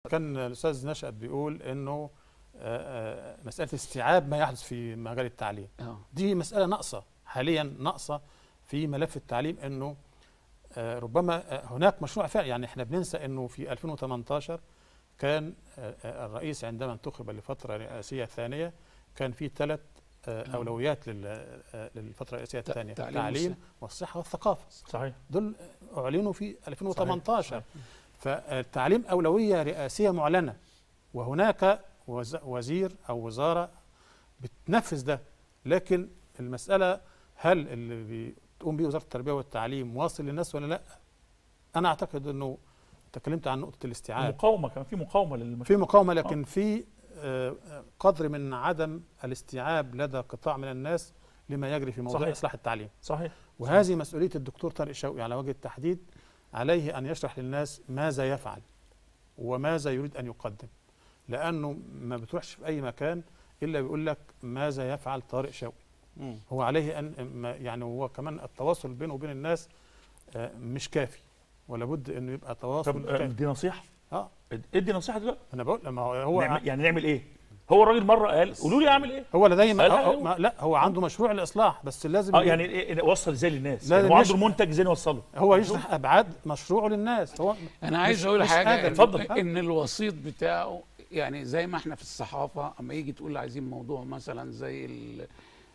كان الاستاذ نشأت بيقول انه آه، آه، مساله استيعاب ما يحدث في مجال التعليم اه دي مساله ناقصه حاليا ناقصه في ملف التعليم انه آه، ربما آه، هناك مشروع فعلا يعني احنا بننسى انه في 2018 كان آه، آه، الرئيس عندما انتخب لفتره رئاسيه ثانيه كان في ثلاث نعم. اولويات لل- آه، للفتره الرئاسيه ت- الثانيه تعليم التعليم والصحه والثقافه صحيح دول اعلنوا في 2018 صحيح. فالتعليم أولوية رئاسية معلنة وهناك وز- وزير أو وزارة بتنفذ ده لكن المسألة هل اللي بتقوم به وزارة التربية والتعليم واصل للناس ولا لا أنا أعتقد أنه تكلمت عن نقطة الاستيعاب مقاومه كان في مقاومه للمشروع في مقاومة لكن في آه، آه، قدر من عدم الاستيعاب لدى قطاع من الناس لما يجري في موضوع صحيح. إصلاح التعليم صحيح وهذه مسؤولية الدكتور طارق شوقي على وجه التحديد عليه أن يشرح للناس ماذا يفعل وماذا يريد أن يقدم لأنه ما بتروحش في أي مكان إلا بيقول لك ماذا يفعل طارق شوقي هو عليه أن ما- يعني هو كمان التواصل بينه وبين الناس آه، مش كافي ولا بد انه يبقى طب تواصل آه، كافي. دي نصيحه اه ادي نصيحه دلوقتي انا بقول لما هو هو نعمل يعني نعمل ايه هو الراجل مره قال قولوا لي اعمل ايه هو لديه ما قال هو أيوه. ما لا هو عنده مشروع الاصلاح بس لازم اه ي- يعني إيه إيه وصل ازاي للناس لازم يعني هو عنده يشرح. المنتج ازاي نوصله هو يشرح ابعاد مشروعه للناس هو انا عايز مش- اقول مش حاجه قادر. إن, اتفضل. ان الوسيط بتاعه يعني زي ما احنا في الصحافه اما يجي تقول عايزين موضوع مثلا زي ال-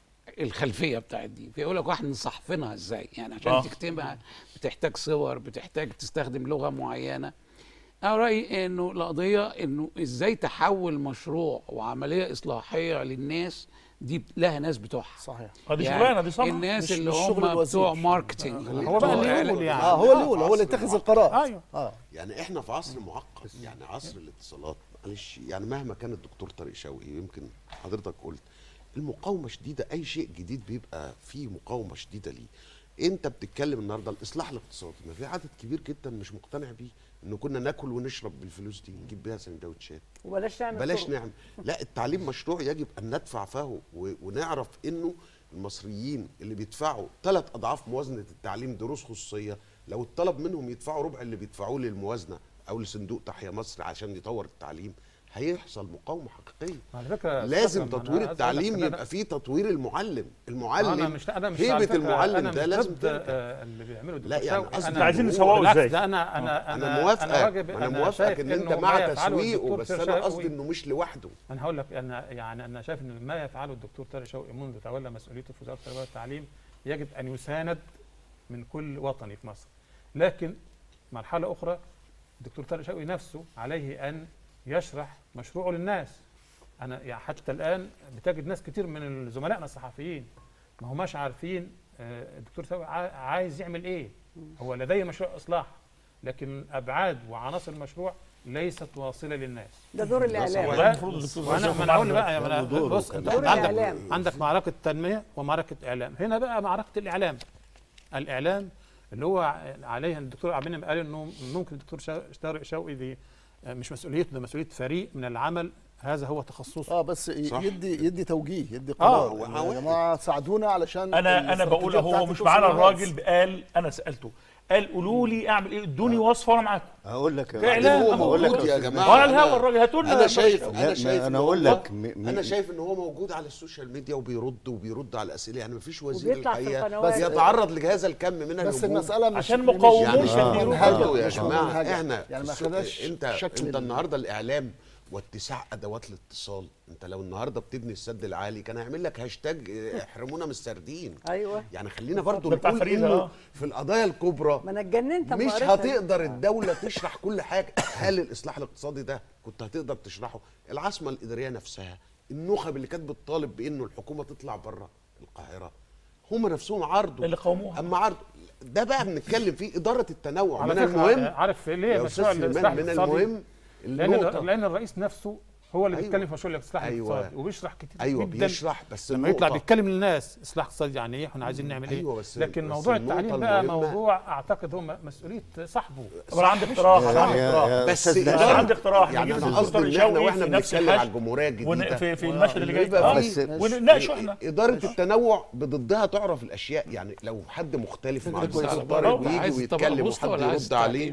الخلفيه بتاعت دي فيقول لك واحد نصحفنها ازاي يعني عشان آه. آه. تكتبها بتحتاج صور بتحتاج تستخدم لغه معينه انا رايي انه القضيه انه ازاي تحول مشروع وعمليه اصلاحيه للناس دي لها ناس بتوعها صحيح اه دي شغلانه دي صنعه الناس مش- اللي مش شغل هم الوزير. بتوع ماركتينج هو بقى اللي يقول يعني اه هو اللي يقول هو اللي يتخذ القرار ايوه اه يعني احنا في عصر معقد يعني عصر الاتصالات معلش يعني مهما كان الدكتور طارق شوقي يمكن حضرتك قلت المقاومه شديده اي شيء جديد بيبقى فيه مقاومه شديده ليه انت بتتكلم النهارده الاصلاح الاقتصادي ما في عدد كبير جدا مش مقتنع بيه ان كنا ناكل ونشرب بالفلوس دي نجيب بيها سندوتشات وبلاش نعمل بلاش طرق. نعمل لا التعليم مشروع يجب ان ندفع فيه و- ونعرف انه المصريين اللي بيدفعوا ثلاث اضعاف موازنه التعليم دروس خصوصيه لو اتطلب منهم يدفعوا ربع اللي بيدفعوه للموازنه او لصندوق تحيا مصر عشان يطور التعليم هيحصل مقاومه حقيقيه على فكره لازم أستاذ أكرم، تطوير أنا عايز أقول لك التعليم إن أنا- يبقى فيه تطوير المعلم المعلم انا مش انا مش على هيبه فكرة المعلم أنا ده مش لازم ضد، ترجع آه، اللي بيعمله الدكتور لا يعني شوقي. قصدي أنا- إحنا عايزين هو- نسوقه بالعكس ازاي ده انا انا انا موافقك واجب- انا موافقك شايف ان انت إنه مع ما يفعله تسويقه الدكتور بس طارق انا شوقي- قصدي انه مش لوحده انا هقول لك انا يعني انا شايف ان ما يفعله الدكتور طارق شوقي منذ تولى مسؤوليته في وزاره التربيه والتعليم يجب ان يساند من كل وطني في مصر لكن مرحله اخرى الدكتور طارق شوقي نفسه عليه ان يشرح مشروعه للناس انا يعني حتى الان بتجد ناس كتير من زملائنا الصحفيين ما هماش عارفين آه، الدكتور شوقي عا- عايز يعمل ايه هو لديه مشروع اصلاح لكن ابعاد وعناصر المشروع ليست واصله للناس ده دور الاعلام ولا- المفروض الدكتور وانا ياخد ما انا اقول معاه بقى يا أنا دوره بص انت دور عندك الإعلام. عندك معركه تنميه ومعركه اعلام هنا بقى معركه الاعلام الاعلام اللي هو ع- عليه الدكتور عبد المنعم قال انه ممكن الدكتور شا- طارق شوقي دي آه، مش مسؤوليته ده مسؤوليه فريق من العمل هذا هو تخصصه اه بس ي- صح. يدي يدي توجيه يدي آه، قرار هو يعني يا جماعه ساعدونا علشان انا انا بقول الاستراتيجية هو بتاعتي مش توصل معانا للناس. الراجل قال انا سالته قال قولوا لي اعمل ايه ادوني وصفه وانا معاكم هقول لك يا فعلا. بعدين هو أهو أقول لك موجود يا يا أستاذ جماعه وعلى أنا- الهوا الراجل هاتوا لنا انا شايف لا، انا ما شايف أنا إن أقول هو- لك م- م- انا شايف ان هو موجود على السوشيال ميديا وبيرد وبيرد على الاسئله يعني مفيش وزير وبيطلع في الحقيقه القنوات. بيتعرض لهذا الكم من بس الهجوم المساله مش عشان مش- مقاومون يعني مش كثيرون. منهجة، برضه يا مش جماعه منهجة. احنا يعني ما السوق- خدهاش انت شكل انت ال- النهارده الاعلام واتساع ادوات الاتصال انت لو النهارده بتبني السد العالي كان هيعمل لك هاشتاج اه، احرمونا من السردين ايوه يعني خلينا برضو ده بتاع نقول فريدة، انه اه. في القضايا الكبرى ما انا اتجننت أما مش قريتها. هتقدر الدولة تشرح كل حاجة هل الإصلاح الاقتصادي ده كنت هتقدر تشرحه العاصمة الإدارية نفسها النخب اللي كانت بتطالب بأنه الحكومة تطلع بره القاهرة هم نفسهم عرضوا اللي قاوموها. أما عرضوا ده بقى بنتكلم فيه إدارة التنوع على من فكرة، المهم آه، عارف ليه يا مشروع أستاذ الاصلاح سليمان من الاقتصادي المهم لان النقطة لان الرئيس نفسه هو اللي أيوة. بيتكلم في مشروع الاصلاح أيوة. الاقتصادي وبيشرح كتير أيوه جدا بيشرح بس لما يطلع النقطة- بيتكلم للناس اصلاح اقتصادي يعني ايه احنا عايزين نعمل ايه أيوة بس- لكن بس موضوع النقطة التعليم بقى المهمة- موضوع اعتقد هو مسؤوليه صاحبه طب انا عندي اقتراح يا- انا عندي يا- اقتراح يا بس أستاذ انا إدارة- عندي اقتراح يعني نجيب أنا الدكتور قصدي إن شوقي إحنا وإحنا في نفس بنتكلم على الحشد الجمهورية ون- الجديدة في في المشهد اللي جاي يبقى اه في- ونناقشه احنا إدارة التنوع بضدها تعرف الأشياء يعني لو حد مختلف مع فكرة الدكتور كويسة. طارق برضه ويجي عايز طبق ويتكلم بوسطة وحد ولا عايز يرد عليه تعليم؟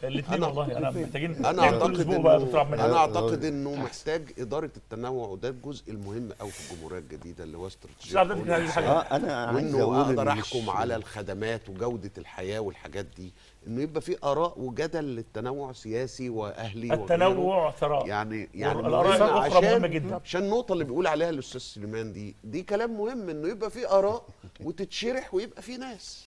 الاثنين أنا- والله انا محتاجين انا يعني كل اعتقد اسبوع بقى انه دكتور عبد انا المنعم. اعتقد انه محتاج اداره التنوع وده الجزء المهم قوي في الجمهوريه الجديده اللي هو أستاذ عبد المنعم عايز استراتيجيه حاجة. اه انا عايز وانه اقول اقدر إن مش- احكم على الخدمات وجوده الحياه والحاجات دي انه يبقى في اراء وجدل للتنوع سياسي واهلي وغيره. التنوع ثراء يعني يعني والآراء مهم الأخرى عشان مهمة جدا. عشان النقطه اللي بيقول عليها الاستاذ سليمان دي دي كلام مهم انه يبقى في اراء وتتشرح ويبقى في ناس